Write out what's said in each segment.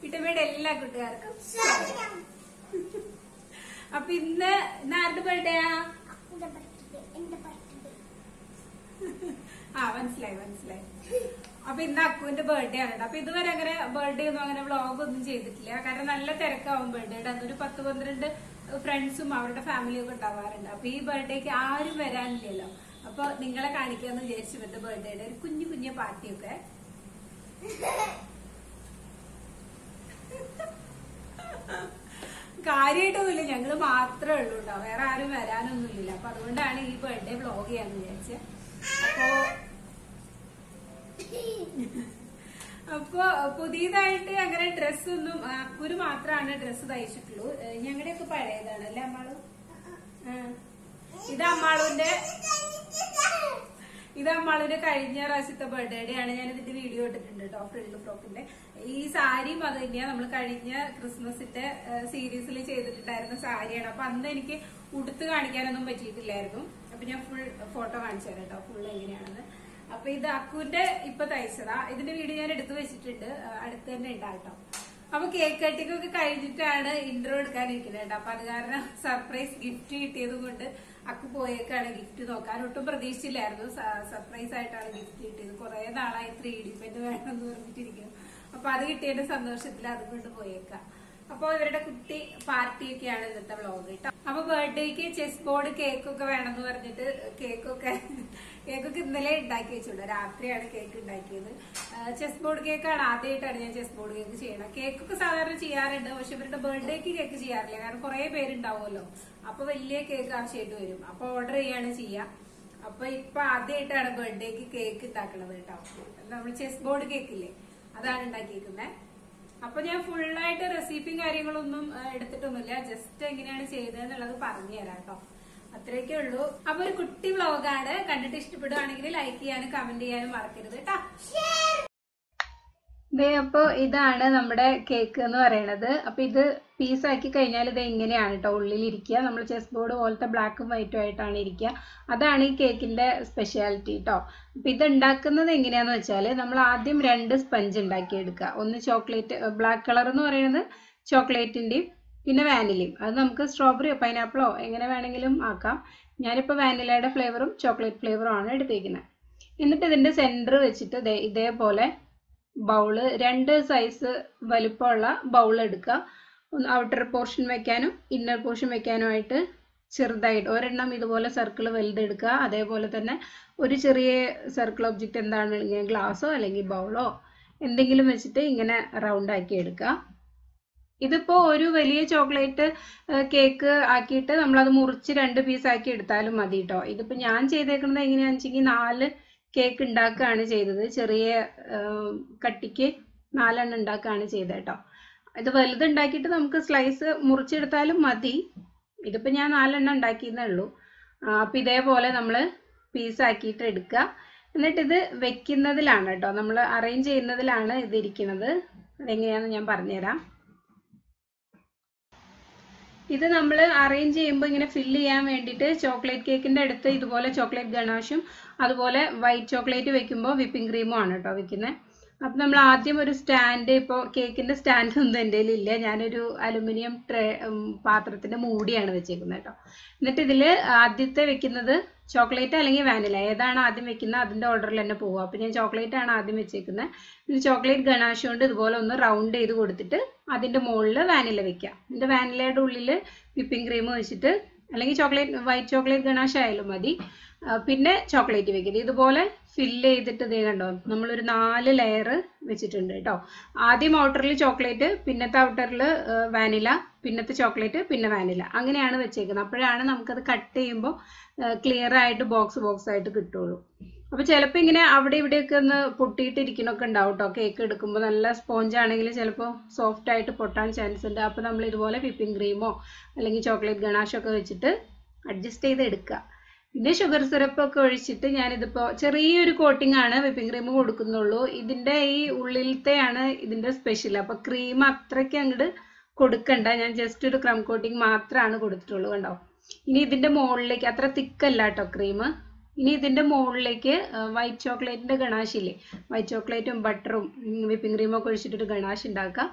ഇട്ടമ്മയുടെ എല്ലാ കൂട്ടുകാർക്കും സ്വാഗതം അപ്പൊ ഇന്ന് ഇന്ന് ആരുടെ ബർത്ത്ഡേയാ ആ മനസ്സിലായി മനസ്സിലായി അപ്പൊ ഇന്ന് അക്കുവിന്റെ ബർത്ത്ഡേ ആണ് ട്ടോ. അപ്പൊ ഇതുവരെ അങ്ങനെ ബർത്ത്ഡേ ഒന്നും അങ്ങനെ വ്ളോഗ് ഒന്നും ചെയ്തിട്ടില്ല കാരണം നല്ല തിരക്കാവും ബർത്ത്ഡേയുടെ അന്നൊരു പത്ത് പന്ത്രണ്ട് ഫ്രണ്ട്സും അവരുടെ ഫാമിലിയും ഒക്കെ ഉണ്ടാവാറുണ്ട് അപ്പൊ ഈ ബർത്ത്ഡേക്ക് ആരും വരാനില്ലല്ലോ അപ്പൊ നിങ്ങളെ കാണിക്കാന്ന് വിചാരിച്ചു പറ്റും ബർത്ത്ഡേയുടെ ഒരു കുഞ്ഞു കുഞ്ഞു പാർട്ടിയൊക്കെ കാര്യമായിട്ടൊന്നുമില്ല ഞങ്ങള് മാത്രമേ ഉള്ളൂ കേട്ടോ വേറെ ആരും വരാനൊന്നുമില്ല അപ്പൊ അതുകൊണ്ടാണ് ഈ ബർത്ത്ഡേ വ്ളോഗ് ചെയ്യാന്ന് വിചാരിച്ചത് അപ്പോ അപ്പൊ പുതിയതായിട്ട് അങ്ങനെ ഡ്രസ് ഒന്നും അക്കുര് മാത്രമാണ് ഡ്രസ്സ് തയ്ച്ചിട്ടുള്ളൂ ഏഹ് ഞങ്ങളുടെയൊക്കെ പഴയതാണ് അല്ലേ അമ്മാളു ആ. ഇത് അമ്മാളുന്റെ ഇത് അമ്മാളിന്റെ കഴിഞ്ഞ പ്രാവശ്യത്തെ ബർത്ത്ഡേ ആണ് ഞാൻ ഇതിന്റെ വീഡിയോ ഇട്ടിട്ടുണ്ട് കേട്ടോ ഫ്രില്ല് ഫ്രോക്കിന്റെ ഈ സാരിയും അത് തന്നെയാ നമ്മൾ കഴിഞ്ഞ ക്രിസ്മസിന്റെ സീരീസിൽ ചെയ്തിട്ടുണ്ടായിരുന്ന സാരിയാണ് അപ്പൊ അന്ന് എനിക്ക് ഉടുത്ത് കാണിക്കാനൊന്നും പറ്റിയിട്ടില്ലായിരുന്നു അപ്പൊ ഞാൻ ഫുൾ ഫോട്ടോ കാണിച്ചു തരാം കേട്ടോ ഫുൾ എങ്ങനെയാണെന്ന് അപ്പൊ ഇത് അക്കുവിന്റെ ഇപ്പൊ തയ്ച്ചതാ ഇതിന്റെ വീഡിയോ ഞാൻ എടുത്തു വെച്ചിട്ടുണ്ട് ആ, അടുത്ത് തന്നെ ഉണ്ടാകട്ടോ അപ്പൊ കേക്ക് കട്ടിംഗ് ഒക്കെ കഴിഞ്ഞിട്ടാണ് ഇൻട്രോ എടുക്കാനിരിക്കുന്നത് കേട്ടോ അപ്പൊ അത് കാരണം സർപ്രൈസ് ഗിഫ്റ്റ് കിട്ടിയത് കൊണ്ട് അക്കു പോയേക്കാണ് ഗിഫ്റ്റ് നോക്കാൻ ഒട്ടും പ്രതീക്ഷിച്ചില്ലായിരുന്നു സർപ്രൈസ് ആയിട്ടാണ് ഗിഫ്റ്റ് കിട്ടിയത് കുറെ നാളായി ത്രീ ഡി പെന്റ് വേണമെന്ന് പറഞ്ഞിട്ടിരിക്കുന്നു അപ്പൊ അത് കിട്ടിയതിന്റെ സന്തോഷത്തിൽ അത് കൊണ്ട് പോയേക്കാം അപ്പൊ ഇവരുടെ കുട്ടി പാർട്ടിയൊക്കെയാണ് ഇന്നത്തെ വ്ളോഗ് കേട്ടോ അപ്പൊ ബർത്ത്ഡേക്ക് ചെസ് ബോർഡ് കേക്ക് ഒക്കെ വേണമെന്ന് പറഞ്ഞിട്ട് കേക്കൊക്കെ കേക്കൊക്കെ ഇന്നലെ ഉണ്ടാക്കി വെച്ചുള്ളൂ രാത്രിയാണ് കേക്ക് ഉണ്ടാക്കിയത് ചെസ് ബോർഡ് കേക്കാണ് ആദ്യമായിട്ടാണ് ഞാൻ ചെസ് ബോർഡ് കേക്ക് ചെയ്യണം കേക്കൊക്കെ സാധാരണ ചെയ്യാറുണ്ട് പക്ഷെ ഇവരുടെ ബർത്ത്ഡേക്ക് കേക്ക് ചെയ്യാറില്ല കാരണം കുറെ പേരുണ്ടാവുമല്ലോ അപ്പൊ വലിയ കേക്ക് ആവശ്യമായിട്ട് വരും അപ്പൊ ഓർഡർ ചെയ്യാണ് ചെയ്യാം അപ്പൊ ഇപ്പൊ ആദ്യമായിട്ടാണ് ബർത്ത്ഡേക്ക് കേക്ക് ഉണ്ടാക്കണത് കേട്ടോ നമ്മൾ ചെസ് ബോർഡ് കേക്കില്ലേ അതാണ് ഉണ്ടാക്കിയിരിക്കുന്നത് അപ്പൊ ഞാൻ ഫുള്ളായിട്ട് റെസിപ്പിയും കാര്യങ്ങളൊന്നും ആ, എടുത്തിട്ടൊന്നുമില്ല ജസ്റ്റ് എങ്ങനെയാണ് ചെയ്തതെന്നുള്ളത് പറഞ്ഞു തരാം കേട്ടോ അത്രയൊക്കെ ഉള്ളൂ അപ്പൊ ഒരു കുട്ടി വ്ളോഗാണ് കണ്ടിട്ട് ഇഷ്ടപ്പെടുവാണെങ്കിൽ ലൈക്ക് ചെയ്യാനും കമന്റ് ചെയ്യാനും മറക്കരുത് കേട്ടോ ദേ അപ്പൊ ഇതാണ് നമ്മുടെ കേക്ക് എന്ന് പറയണത് അപ്പൊ ഇത് പീസാക്കി കഴിഞ്ഞാൽ ഇത് ഇങ്ങനെയാണ് കേട്ടോ ഉള്ളിലിരിക്കുക നമ്മൾ ചെസ് ബോർഡ് പോലത്തെ ബ്ലാക്കും വൈറ്റും ആയിട്ടാണ് ഇരിക്കുക അതാണ് ഈ കേക്കിന്റെ സ്പെഷ്യാലിറ്റി കേട്ടോ അപ്പൊ ഇത് ഉണ്ടാക്കുന്നത് എങ്ങനെയാന്ന് വെച്ചാൽ നമ്മൾ ആദ്യം രണ്ട് സ്പഞ്ച് ഉണ്ടാക്കിയെടുക്കുക ഒന്ന് ചോക്ലേറ്റ് ബ്ലാക്ക് കളർ എന്ന് പറയുന്നത് ചോക്ലേറ്റിന്റെയും പിന്നെ വാനിലയും അത് നമുക്ക് സ്ട്രോബെറിയോ പൈനാപ്പിളോ എങ്ങനെ വേണമെങ്കിലും ആക്കാം ഞാനിപ്പോൾ വാനിലയുടെ ഫ്ലേവറും ചോക്ലേറ്റ് ഫ്ലേവറും ആണ് എടുത്തേക്കുന്നത് എന്നിട്ട് ഇതിന്റെ സെന്റർ വെച്ചിട്ട് ദേ ഇതേപോലെ ബൗള് രണ്ട് സൈസ് വലിപ്പമുള്ള ബൗൾ എടുക്കുക ഒന്ന് ഔട്ടർ പോർഷൻ വെക്കാനും ഇന്നർ പോർഷൻ വെക്കാനുമായിട്ട് ചെറുതായിട്ട് ഒരെണ്ണം ഇതുപോലെ സർക്കിൾ വലുതെടുക്കുക അതേപോലെ തന്നെ ഒരു ചെറിയ സർക്കിൾ ഒബ്ജക്റ്റ് എന്താണ് ഗ്ലാസ്സോ അല്ലെങ്കിൽ ബൗളോ എന്തെങ്കിലും വെച്ചിട്ട് ഇങ്ങനെ റൗണ്ട് ആക്കി എടുക്കുക ഇതിപ്പോ ഒരു വലിയ ചോക്ലേറ്റ് കേക്ക് ആക്കിയിട്ട് നമ്മളത് മുറിച്ച് രണ്ട് പീസ് ആക്കി എടുത്താലും മതി കേട്ടോ ഇതിപ്പോ ഞാൻ ചെയ്തേക്കുന്നത് എങ്ങനെയാണെന്ന് വെച്ചെങ്കിൽ നാല് കേക്ക് ഉണ്ടാക്കുകയാണ് ചെയ്തത് ചെറിയ ആ, കട്ടിക്ക് നാലെണ്ണം ഉണ്ടാക്കുകയാണ് ചെയ്തത് കേട്ടോ ഇത് വലുത് ഉണ്ടാക്കിയിട്ട് നമുക്ക് സ്ലൈസ് മുറിച്ചെടുത്താലും മതി ഇതിപ്പോ ഞാൻ നാലെണ്ണം ഉണ്ടാക്കിയെന്നേ ഉള്ളൂ ആ, അപ്പൊ ഇതേപോലെ നമ്മൾ പീസ് ആക്കിയിട്ട് എടുക്കുക എന്നിട്ട് ഇത് വെക്കുന്നതിലാണ് കേട്ടോ നമ്മൾ അറേഞ്ച് ചെയ്യുന്നതിലാണ് ഇത് ഇരിക്കുന്നത് അതെങ്ങനെയാണെന്ന് ഞാൻ പറഞ്ഞുതരാം ഇത് നമ്മൾ അറേഞ്ച് ചെയ്യുമ്പോൾ ഇങ്ങനെ ഫില്ല് ചെയ്യാൻ വേണ്ടിയിട്ട് ചോക്ലേറ്റ് കേക്കിന്റെ അടുത്ത് ഇതുപോലെ ചോക്ലേറ്റ് ഗണാഷും അതുപോലെ വൈറ്റ് ചോക്ലേറ്റ് വെക്കുമ്പോൾ വിപ്പിംഗ് ക്രീമും ആണ് കേട്ടോ വെക്കുന്നത് അപ്പം നമ്മൾ ആദ്യം ഒരു സ്റ്റാൻഡ് ഇപ്പോൾ കേക്കിന്റെ സ്റ്റാൻഡ് ഒന്നും എൻ്റെ ഇല്ല ഞാനൊരു അലുമിനിയം ട്രേ പാത്രത്തിന്റെ മൂടിയാണ് വെച്ചേക്കുന്നത് കേട്ടോ എന്നിട്ട് ഇതിൽ ആദ്യത്തെ വെക്കുന്നത് ചോക്ലേറ്റ് അല്ലെങ്കിൽ വാനില ഏതാണ് ആദ്യം വെക്കുന്നത് അതിന്റെ ഓർഡറിൽ തന്നെ പോകുക അപ്പം ഞാൻ ചോക്ലേറ്റ് ആണ് ആദ്യം വെച്ചേക്കുന്നത് ഇത് ചോക്ലേറ്റ് ഗണാഷ് കൊണ്ട് ഇതുപോലെ ഒന്ന് റൗണ്ട് ചെയ്ത് കൊടുത്തിട്ട് അതിന്റെ മുകളിൽ വാനില വെക്കുക എന്നിട്ട് വാനിലയുടെ ഉള്ളിൽ വിപ്പിംഗ് ക്രീം വെച്ചിട്ട് അല്ലെങ്കിൽ ചോക്ലേറ്റ് വൈറ്റ് ചോക്ലേറ്റ് ഗണാഷ് ആയാലും മതി ആ, പിന്നെ ചോക്ലേറ്റ് വെക്കരുത് ഇതുപോലെ ഫില്ല് ചെയ്തിട്ട് ഇതേ കണ്ടോ നമ്മളൊരു നാല് ലെയർ വെച്ചിട്ടുണ്ട് കേട്ടോ ആദ്യം ഔട്ടറിൽ ചോക്ലേറ്റ് പിന്നത്തെ ഔട്ടറിൽ വാനില പിന്നത്തെ ചോക്ലേറ്റ് പിന്നെ വാനില അങ്ങനെയാണ് വെച്ചേക്കുന്നത് അപ്പോഴാണ് നമുക്കത് കട്ട് ചെയ്യുമ്പോൾ ക്ലിയർ ആയിട്ട് ബോക്സ് ബോക്സ് ആയിട്ട് കിട്ടുള്ളൂ അപ്പൊ ചിലപ്പോൾ ഇങ്ങനെ അവിടെ ഇവിടെയൊക്കെ ഒന്ന് പൊട്ടിയിട്ടിരിക്കണൊക്കെ ഉണ്ടാവും കേട്ടോ കേക്ക് എടുക്കുമ്പോൾ നല്ല സ്പോഞ്ച് ആണെങ്കിൽ ചിലപ്പോൾ സോഫ്റ്റ് ആയിട്ട് പൊട്ടാൻ ചാൻസ് ഉണ്ട് അപ്പോൾ നമ്മൾ ഇതുപോലെ വിപ്പിംഗ് ക്രീമോ അല്ലെങ്കിൽ ചോക്ലേറ്റ് ഗണാഷോ ഒക്കെ വെച്ചിട്ട് അഡ്ജസ്റ്റ് ചെയ്ത് എടുക്കുക പിന്നെ ഷുഗർ സിറപ്പ് ഒക്കെ ഒഴിച്ചിട്ട് ഞാനിതിപ്പോ ചെറിയൊരു കോട്ടിംഗ് ആണ് വിപ്പിംഗ് ക്രീം കൊടുക്കുന്നുള്ളൂ ഇതിന്റെ ഈ ഉള്ളിലത്തെയാണ് ഇതിന്റെ സ്പെഷ്യൽ അപ്പൊ ക്രീം അത്രയ്ക്ക് അങ്ങോട്ട് കൊടുക്കണ്ട ഞാൻ ജസ്റ്റ് ഒരു ക്രം കോട്ടിംഗ് മാത്രമാണ് കൊടുത്തിട്ടുള്ളൂ കണ്ടോ ഇനി ഇതിന്റെ മുകളിലേക്ക് അത്ര തിക്കല്ല കേട്ടോ ക്രീം ഇനി ഇതിന്റെ മുകളിലേക്ക് വൈറ്റ് ചോക്ലേറ്റിന്റെ ഗണാശ് ഇല്ലേ വൈറ്റ് ചോക്ലേറ്റും ബട്ടറും വിപ്പിംഗ് ക്രീമും ഒക്കെ ഒഴിച്ചിട്ടൊരു ഗണാശ് ഉണ്ടാക്കുക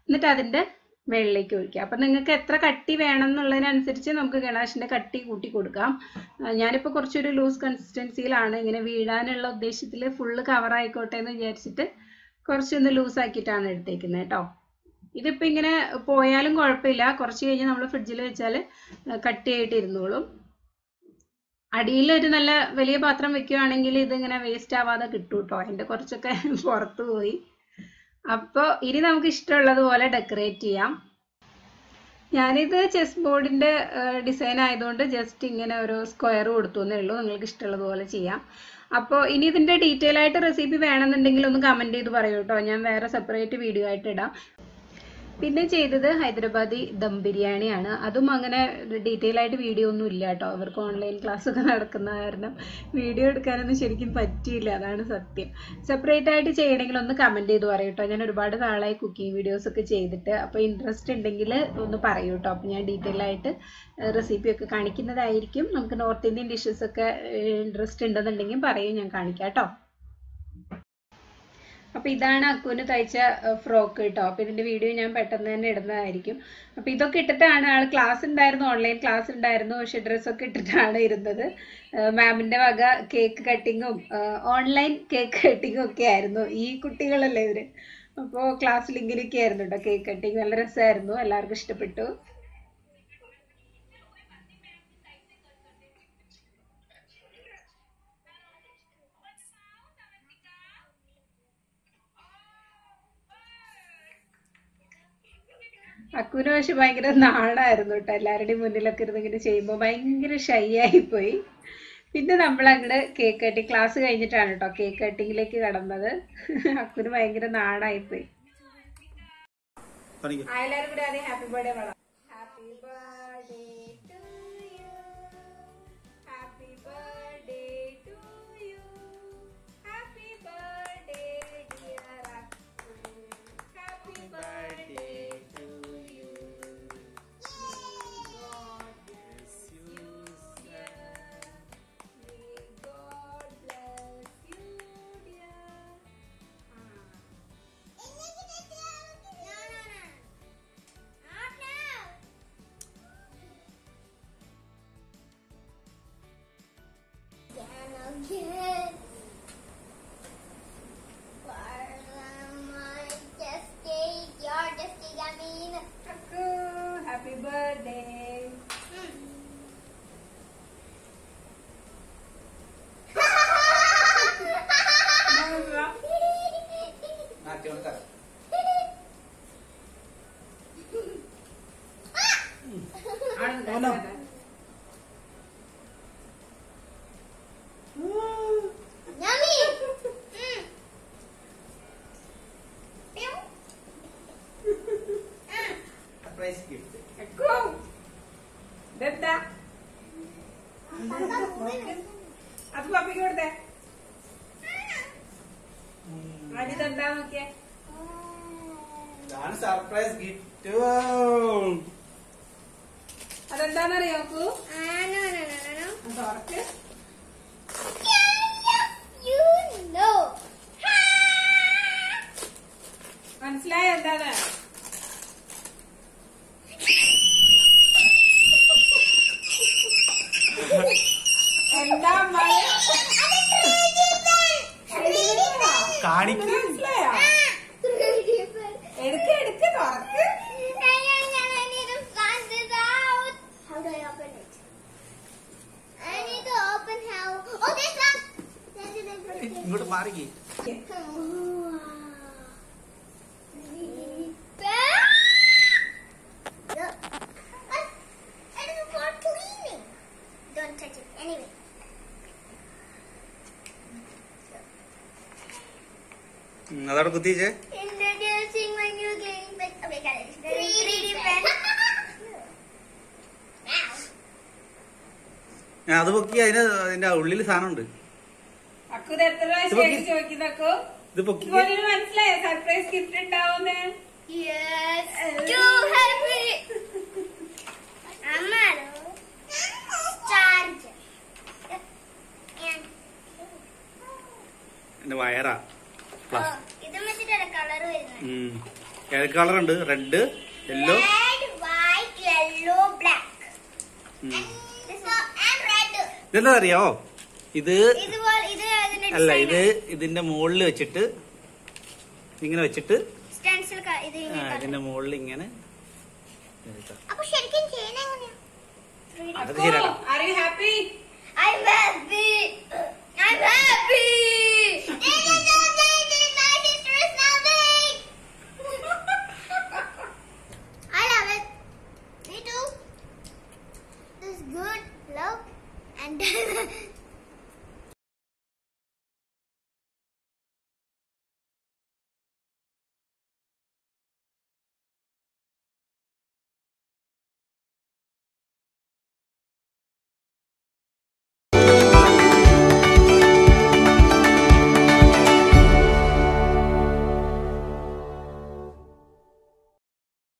എന്നിട്ട് അതിൻ്റെ വെള്ളയിലേക്ക് ഒഴിക്കുക അപ്പം നിങ്ങൾക്ക് എത്ര കട്ടി വേണം എന്നുള്ളതിനനുസരിച്ച് നമുക്ക് ഗണാഷിൻ്റെ കട്ടി കൂട്ടി കൊടുക്കാം ആ, ഞാനിപ്പോൾ കുറച്ചൊരു ലൂസ് കൺസിസ്റ്റൻസിയിലാണ് ഇങ്ങനെ വീഴാനുള്ള ഉദ്ദേശത്തിൽ ഫുള്ള് കവർ ആയിക്കോട്ടെ എന്ന് വിചാരിച്ചിട്ട് കുറച്ചൊന്ന് ലൂസ് ആക്കിയിട്ടാണ് എടുത്തേക്കുന്നത് കേട്ടോ ഇതിപ്പോൾ ഇങ്ങനെ പോയാലും കുഴപ്പമില്ല കുറച്ച് കഴിഞ്ഞ് നമ്മൾ ഫ്രിഡ്ജിൽ വെച്ചാൽ കട്ടിയായിട്ട് ഇരുന്നോളും അടിയിൽ ഒരു നല്ല വലിയ പാത്രം വെക്കുകയാണെങ്കിൽ ഇതിങ്ങനെ വേസ്റ്റ് ആവാതെ കിട്ടും കേട്ടോ അതിൻ്റെ കുറച്ചൊക്കെ പുറത്ത് പോയി അപ്പോൾ ഇനി നമുക്ക് ഇഷ്ടമുള്ളത് പോലെ ഡെക്കറേറ്റ് ചെയ്യാം ഞാനിത് ചെസ് ബോർഡിൻ്റെ ഡിസൈൻ ആയതുകൊണ്ട് ജസ്റ്റ് ഇങ്ങനെ ഒരു സ്ക്വയർ കൊടുത്തു എന്നേ ഉള്ളൂ നിങ്ങൾക്ക് ഇഷ്ടമുള്ളത് പോലെ ചെയ്യാം അപ്പോൾ ഇനി ഇതിൻ്റെ ഡീറ്റെയിൽ ആയിട്ട് റെസിപ്പി വേണമെന്നുണ്ടെങ്കിൽ ഒന്ന് കമൻറ്റ് ചെയ്ത് പറയൂ കേട്ടോ ഞാൻ വേറെ സെപ്പറേറ്റ് വീഡിയോ ആയിട്ട് ഇടാം പിന്നെ ചെയ്തത് ഹൈദരാബാദി ദം ബിരിയാണിയാണ് അതും അങ്ങനെ ഡീറ്റെയിൽ ആയിട്ട് വീഡിയോ ഒന്നും ഇല്ല കേട്ടോ അവർക്ക് ഓൺലൈൻ ക്ലാസ് ഒക്കെ നടക്കുന്ന കാരണം വീഡിയോ എടുക്കാനൊന്നും ശരിക്കും പറ്റിയില്ല അതാണ് സത്യം സെപ്പറേറ്റ് ആയിട്ട് ചെയ്യണമെങ്കിൽ ഒന്ന് കമൻറ്റ് ചെയ്ത് പറയൂ കേട്ടോ ഞാൻ ഒരുപാട് നാളായി കുക്കിംഗ് വീഡിയോസ് ഒക്കെ ചെയ്തിട്ട് അപ്പോൾ ഇൻട്രസ്റ്റ് ഉണ്ടെങ്കിൽ ഒന്ന് പറയൂ കേട്ടോ അപ്പോൾ ഞാൻ ഡീറ്റെയിൽ ആയിട്ട് റെസിപ്പി ഒക്കെ കാണിക്കുന്നതായിരിക്കും നമുക്ക് നോർത്ത് ഇന്ത്യൻ ഡിഷസ് ഒക്കെ ഇൻട്രസ്റ്റ് ഉണ്ടെന്നുണ്ടെങ്കിൽ പറയൂ ഞാൻ കാണിക്കാം കേട്ടോ അപ്പൊ ഇതാണ് അക്കുവിന് തയ്ച്ച ഫ്രോക്ക് കേട്ടോ അപ്പൊ ഇതിന്റെ വീഡിയോ ഞാൻ പെട്ടെന്ന് തന്നെ ഇടുന്നതായിരിക്കും അപ്പൊ ഇതൊക്കെ ഇട്ടിട്ടാണ് ആൾ ക്ലാസ് ഉണ്ടായിരുന്നു ഓൺലൈൻ ക്ലാസ് ഉണ്ടായിരുന്നു പക്ഷെ ഡ്രസ്സൊക്കെ ഇട്ടിട്ടാണ് ഇരുന്നത് മാമിന്റെ വക കേക്ക് കട്ടിങ്ങും ഓൺലൈൻ കേക്ക് കട്ടിങ്ങും ഒക്കെ ആയിരുന്നു ഈ കുട്ടികളല്ലേ ഇവര് അപ്പോൾ ക്ലാസ്സിൽ ഇങ്ങനെയൊക്കെ ആയിരുന്നു കേട്ടോ കേക്ക് കട്ടിങ് നല്ല രസമായിരുന്നു എല്ലാവർക്കും ഇഷ്ടപ്പെട്ടു അക്കുവിന് പക്ഷെ ഭയങ്കര നാണായിരുന്നു കേട്ടോ എല്ലാവരുടെയും മുന്നിലൊക്കെ ഇരുന്ന് ഇങ്ങനെ ചെയ്യുമ്പോൾ ഭയങ്കര ഷൈ ആയിപ്പോയി പിന്നെ നമ്മൾ അങ്ങോട്ട് കേക്ക് കട്ടിങ് ക്ലാസ് കഴിഞ്ഞിട്ടാണ് കേട്ടോ കേക്ക് കട്ടിങ്ങിലേക്ക് കടന്നത് അക്കുവിന് ഭയങ്കര നാണായിപ്പോയി കാണിക്ക്. ആ, എല്ലാവരും കൂടി ആദ്യം ഹാപ്പി ബർത്ത്ഡേ പറ happy birthday to you happy birthday to you happy birthday dear Akku happy birthday to you God bless you, dear. May God bless you, dear. ആ. Again. My just cake, your just cake, I mean. Aku, happy birthday. നാട്ടി വന്ന് തരാം. ആണോ? Yummy! Mm. Pew. Mm. Surprise gift Akku, ഇതെന്താ? അത് പപ്പിക്ക് കൊടുത്തേ അതിതെന്താ നോക്കിയേ ഇതാണ് സർപ്രൈസ് ഗിഫ്റ്റ് അതെന്താന്നറിയോ Akku Ah, no, no, no, no, no. അത് തുറക്ക് You know. മനസ്സിലായോ എന്താന്ന് എന്താ അമ്മായി? കാണിക്ക്. മനസ്സിലായോ എടുക്ക് എടുക്ക് തുറക്ക് I need to find this out. How do I open it? I need to open how. Oh, this one. This is the first thing. ഇങ്ങോട്ട് മാറിക്ക് It is for cleaning. Don't touch it. Anyway. ഉം, അതവിടെ കുത്തിച്ചേ Introducing my new cleaning pen. Okay, got it. 3D pen. Now. അത് പൊക്കി അതിന് അതിന്റെ ഉള്ളിൽ സാധനം ഉണ്ട് അക്കു ഇത് എത്ര പ്രാവശ്യം ഇത് പൊക്കി. ചോദിക്കുന്ന അക്കു ഇത് പൊക്കി ഇതുപോലൊരു മനസ്സിലായോ സർപ്രൈസ് ഗിഫ്റ്റ് ഉണ്ടാവുന്നേ Yes. Too happy. Amaro. Charger. And. എന്റെ വയറാ Oh, പ്ലസ് ഇത് വെച്ചിട്ടല്ല കളർ വരുന്നത് ഉം. ഏതൊക്കെ കളർ ഉണ്ട് red yellow Red, white, yellow, black. And this one and red. ഇതെന്താ അറിയാവോ ഇത് ഇതുപോലെ ഇത് അതിന്റെ അല്ല design ഇത് ഇതിന്റെ മുകളിൽ വെച്ചിട്ട് ഇങ്ങനെ വെച്ചിട്ട് stencil ക- ഇത് ആ, ഇങ്ങനെ cut. ഇതിന്റെ മുകളിൽ ഇങ്ങനെ അപ്പൊ ശരിക്കും ചെയ്യുന്ന എങ്ങനെയാ അതൊക്കെ ശരിയാക്കാം Are you happy? I'm happy. I'm happy.